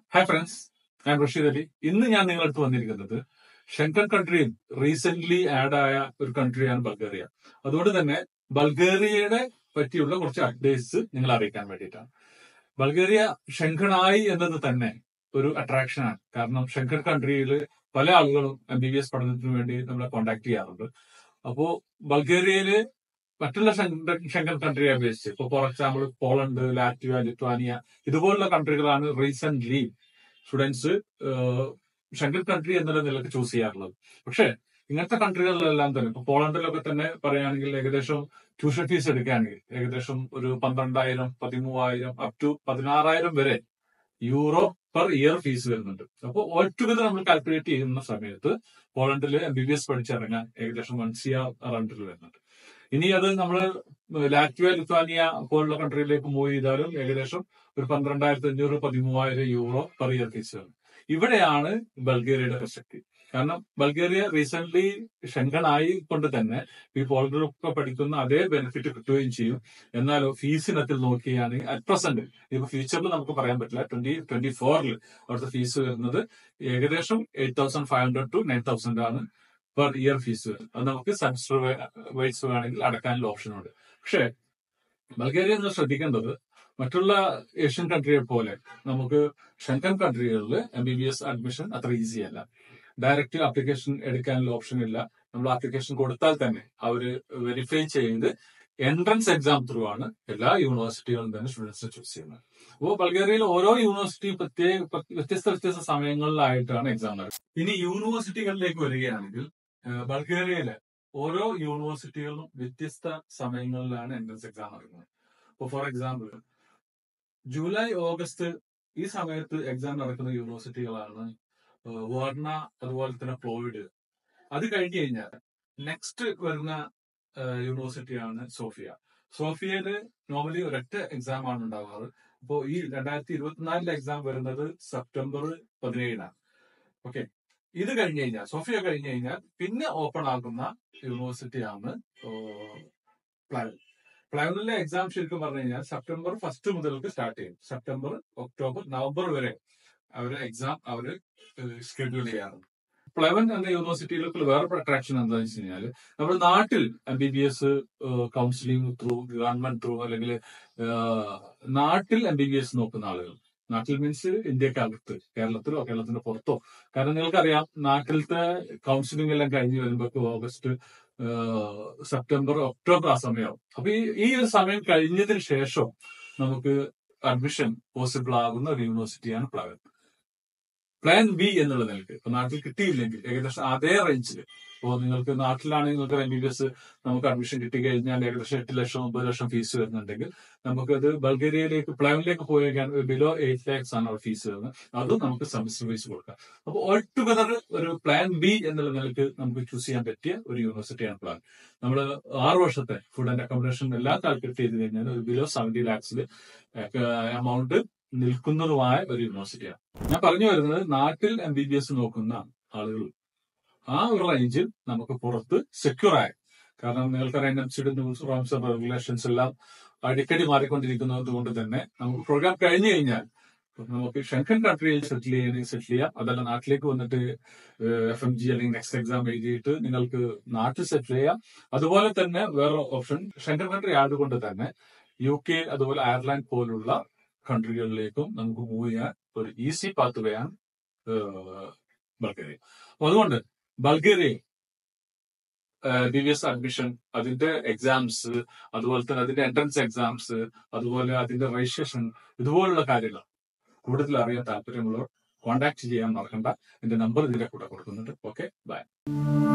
hi friends ഞാൻ റഷീദ് അലി ഇന്ന് ഞാൻ നിങ്ങളടുത്ത് വന്നിരിക്കുന്നത് ഷെങ്കൻ കൺട്രിയിൽ റീസെന്റ് ആഡ് ആയ ഒരു കൺട്രിയാണ് ബൾഗേറിയ അതുകൊണ്ട് തന്നെ ബൾഗേറിയയുടെ പറ്റിയുള്ള കുറച്ച് അപ്ഡേറ്റ്സ് നിങ്ങൾ അറിയിക്കാൻ വേണ്ടിയിട്ടാണ് ബൾഗേറിയ ഷെങ്കണായി എന്നത് തന്നെ ഒരു അട്രാക്ഷനാണ് കാരണം ഷെങ്കൻ കൺട്രിയിൽ പല ആളുകളും എം ബി ബി എസ് പഠനത്തിന് വേണ്ടി നമ്മളെ കോണ്ടാക്ട് ചെയ്യാറുണ്ട് അപ്പോ ബൾഗേറിയയില് മറ്റുള്ള ഷെങ്കൻ ഷെങ്കൻ കൺട്രിയെ അപേക്ഷിച്ച് ഇപ്പൊ for example Poland Latvia Lithuania ഇതുപോലുള്ള കൺട്രികളാണ് റീസെന്റ് സ്റ്റുഡൻസ് ഷെങ്കൻ കൺട്രി എന്നുള്ള നിലക്ക് ചൂസ് ചെയ്യാറുള്ളത് പക്ഷേ ഇങ്ങനത്തെ കൺട്രികളിലെല്ലാം തന്നെ ഇപ്പൊ പോളണ്ടിലൊക്കെ തന്നെ പറയുകയാണെങ്കിൽ ഏകദേശം ട്യൂഷൻ ഫീസ് എടുക്കുകയാണെങ്കിൽ ഏകദേശം ഒരു പന്ത്രണ്ടായിരം പതിമൂവായിരം അപ് ടു പതിനാറായിരം വരെ യൂറോ പെർ ഇയർ ഫീസ് വരുന്നുണ്ട് അപ്പോൾ ഓൾ ടുഗദർ നമ്മൾ കാൽക്കുലേറ്റ് ചെയ്യുന്ന സമയത്ത് പോളണ്ടിൽ എം ബി ബി എസ് പഠിച്ചിറങ്ങാൻ ഏകദേശം വൺ സി ആർ റൗണ്ടിൽ വരുന്നുണ്ട് ഇനി അത് നമ്മൾ ലാറ്റ്വിയ ലിത്വാനിയ പോലുള്ള കൺട്രിയിലേക്ക് മൂവ് ചെയ്താലും ഏകദേശം ഒരു പന്ത്രണ്ടായിരത്തി അഞ്ഞൂറ് പതിമൂവായിരം യൂറോ പെർ ഇയർ ഫീസ് വരും ഇവിടെയാണ് ബൾഗേറിയയുടെ പ്രസക്തി കാരണം ബൾഗേറിയ റീസെന്റ് ഷെങ്കൺ ആയിക്കൊണ്ട് തന്നെ ഈ പോളിഗ്രൂപ്പ് പഠിക്കുന്ന അതേ ബെനിഫിറ്റ് കിട്ടുകയും ചെയ്യും എന്നാലോ ഫീസ് ഇനത്തിൽ നോക്കുകയാണെങ്കിൽ അറ്റ് പ്രസന്റ് ഇപ്പൊ ഫ്യൂച്ചറിൽ നമുക്ക് പറയാൻ പറ്റില്ല ട്വന്റി ട്വന്റി ഫോറിൽ അവിടുത്തെ ഫീസ് വരുന്നത് ഏകദേശം eight thousand five hundred to nine thousand ആണ് പെർ ഇയർ ഫീസ് വരും അത് നമുക്ക് സെമസ്റ്റർ വൈസ് വേണമെങ്കിൽ അടക്കാനുള്ള ഓപ്ഷൻ ഉണ്ട് പക്ഷേ ബൾഗേറിയ എന്ന് ശ്രദ്ധിക്കേണ്ടത് മറ്റുള്ള ഏഷ്യൻ കൺട്രിയെ പോലെ നമുക്ക് ഷെങ്കൻ കൺട്രികളിൽ M B B S admission അത്ര ഈസി അല്ല ഡയറക്റ്റ് ആപ്ലിക്കേഷൻ എടുക്കാനുള്ള ഓപ്ഷൻ ഇല്ല നമ്മൾ ആപ്ലിക്കേഷൻ കൊടുത്താൽ തന്നെ അവര് വെരിഫൈ ചെയ്ത് എൻട്രൻസ് എക്സാം ത്രൂ ആണ് എല്ലാ യൂണിവേഴ്സിറ്റികളും തന്നെ സ്റ്റുഡൻസിനെ ചൂസ് ചെയ്യുന്നത് അപ്പോൾ ബൾഗേറിയയിൽ ഓരോ യൂണിവേഴ്സിറ്റി പ്രത്യേക വ്യത്യസ്ത വ്യത്യസ്ത സമയങ്ങളിലായിട്ടാണ് എക്സാം നടക്കുന്നത് ഇനി യൂണിവേഴ്സിറ്റികളിലേക്ക് വരികയാണെങ്കിൽ ബൾഗേറിയയിലെ ഓരോ യൂണിവേഴ്സിറ്റികളും വ്യത്യസ്ത സമയങ്ങളിലാണ് എൻട്രൻസ് എക്സാം നടക്കുന്നത് ഇപ്പോൾ ഫോർ എക്സാമ്പിൾ ജൂലൈ ഓഗസ്റ്റ് ഈ സമയത്ത് എക്സാം നടക്കുന്ന യൂണിവേഴ്സിറ്റികളാണ് വർണ അതുപോലെ തന്നെ ഫ്ലോയിഡ് അത് കഴിഞ്ഞു കഴിഞ്ഞാൽ നെക്സ്റ്റ് വരുന്ന യൂണിവേഴ്സിറ്റിയാണ് സോഫിയ സോഫിയയില് നോർമലി ഒരൊറ്റ എക്സാം ആണ് ഉണ്ടാവാറ് അപ്പോൾ ഈ രണ്ടായിരത്തി ഇരുപത്തിനാലിലെ എക്സാം വരുന്നത് സെപ്റ്റംബർ പതിനേഴിനാണ് ഓക്കെ ഇത് കഴിഞ്ഞു കഴിഞ്ഞാൽ സോഫിയ കഴിഞ്ഞു കഴിഞ്ഞാൽ പിന്നെ ഓപ്പൺ ആകുന്ന യൂണിവേഴ്സിറ്റിയാണ് പ്ലാൻ പ്ലാനിലെ എക്സാം ശരിക്കും പറഞ്ഞു കഴിഞ്ഞാൽ സെപ്റ്റംബർ ഫസ്റ്റ് മുതൽക്ക് സ്റ്റാർട്ട് ചെയ്യും സെപ്റ്റംബർ ഒക്ടോബർ നവംബർ വരെ അവര് എക്സാം അവര് ഷെഡ്യൂൾ ചെയ്യാറുണ്ട് പ്ലവൻ എന്ന യൂണിവേഴ്സിറ്റിയിലേക്ക് വേറെ അട്രാക്ഷൻ എന്താണെന്ന് വെച്ച് കഴിഞ്ഞാൽ നമ്മുടെ നാട്ടിൽ M B B S counselling through government through അല്ലെങ്കിൽ നാട്ടിൽ എം ബി ബി എസ് നോക്കുന്ന ആളുകൾ നാട്ടിൽ മീൻസ് ഇന്ത്യക്കകത്ത് കേരളത്തിലോ കേരളത്തിന്റെ പുറത്തോ കാരണം നിങ്ങൾക്കറിയാം നാട്ടിലത്തെ കൗൺസിലിംഗ് എല്ലാം കഴിഞ്ഞ് വരുമ്പോൾ ഓഗസ്റ്റ് സെപ്റ്റംബർ ഒക്ടോബർ ആ സമയമാവും അപ്പൊ ഈ ഈ ഒരു സമയം കഴിഞ്ഞതിന് ശേഷം നമുക്ക് അഡ്മിഷൻ പോസിബിൾ ആകുന്ന ഒരു യൂണിവേഴ്സിറ്റിയാണ് പ്ലവൻ പ്ലാൻ ബി എന്നുള്ള നിലക്ക് ഇപ്പൊ നാട്ടിൽ കിട്ടിയില്ലെങ്കിൽ ഏകദേശം അതേ റേഞ്ചിൽ ഇപ്പോൾ നിങ്ങൾക്ക് നാട്ടിലാണെങ്കിൽ നിങ്ങൾക്ക് എം ബി ബി എസ് നമുക്ക് അഡ്മിഷൻ കിട്ടി കഴിഞ്ഞാൽ ഏകദേശം എട്ട് ലക്ഷം ഒമ്പത് ലക്ഷം ഫീസ് വരുന്നുണ്ടെങ്കിൽ നമുക്കത് ബൾഗേറിയയിലേക്ക് പ്ലാനിലേക്ക് പോയി കഴിഞ്ഞാൽ ബിലോ എയ്റ്റ് ലാക്സ് ആണ് അവിടെ ഫീസ് വരുന്നത് അതും നമുക്ക് സെമസ്റ്റർ വൈസ് കൊടുക്കാം അപ്പോൾ ഓൾ ടുഗദർ ഒരു പ്ലാൻ ബി എന്നുള്ള നിലക്ക് നമുക്ക് ചൂസ് ചെയ്യാൻ പറ്റിയ ഒരു യൂണിവേഴ്സിറ്റിയാണ് പ്ലാൻ നമ്മൾ ആറ് വർഷത്തെ ഫുഡ് ആൻഡ് അക്കോമഡേഷൻ എല്ലാം കാൽക്കുലേറ്റ് ചെയ്ത് കഴിഞ്ഞാൽ ഒരു ബിലോ സെവന്റി ലാക്സിൽ എമൗണ്ട് നിൽക്കുന്നതുമായ ഒരു യൂണിവേഴ്സിറ്റിയാണ് ഞാൻ പറഞ്ഞു വരുന്നത് നാട്ടിൽ എം ബി ബി എസ് നോക്കുന്ന ആളുകൾ ആ ഒരു റേഞ്ചിൽ നമുക്ക് പുറത്ത് സെക്യൂർ ആയ കാരണം നിങ്ങൾക്കറിയാം എം സിയുടെ റൂൾസ് റോംസ് റെഗുലേഷൻസ് എല്ലാം അടിക്കടി മാറിക്കൊണ്ടിരിക്കുന്നത് കൊണ്ട് തന്നെ നമുക്ക് പ്രോഗ്രാം കഴിഞ്ഞു കഴിഞ്ഞാൽ നമുക്ക് ഷെങ്കൻ കൺട്രിയിൽ സെറ്റിൽ ചെയ്യണമെങ്കിൽ സെറ്റിൽ ചെയ്യാം അതല്ല നാട്ടിലേക്ക് വന്നിട്ട് എഫ് എം ജി അല്ലെങ്കിൽ നെക്സ്റ്റ് എക്സാം എഴുതിയിട്ട് നിങ്ങൾക്ക് നാട്ടിൽ സെറ്റിൽ ചെയ്യാം അതുപോലെ തന്നെ വേറെ ഓപ്ഷൻ ഷെങ്കൻ കൺട്രി ആയതുകൊണ്ട് തന്നെ യു കെ അതുപോലെ അയർലാൻഡ് പോലുള്ള കൺട്രികളിലേക്കും നമുക്ക് മൂവ് ചെയ്യാൻ ഒരു ഈസി പാത്ത് വേയാണ് ബൾഗേറിയ അപ്പൊ അതുകൊണ്ട് Bulgaria B B S admission അതിന്റെ എക്സാംസ് അതുപോലെ തന്നെ അതിന്റെ എൻട്രൻസ് എക്സാംസ് അതുപോലെ അതിന്റെ രജിസ്ട്രേഷൻ ഇതുപോലുള്ള കാര്യങ്ങൾ കൂടുതൽ അറിയാൻ താല്പര്യമുള്ളവർ കോൺടാക്ട് ചെയ്യാൻ മറക്കണ്ട എന്റെ നമ്പർ ഇതിന്റെ കൂടെ കൊടുക്കുന്നുണ്ട് ഓക്കെ ബൈ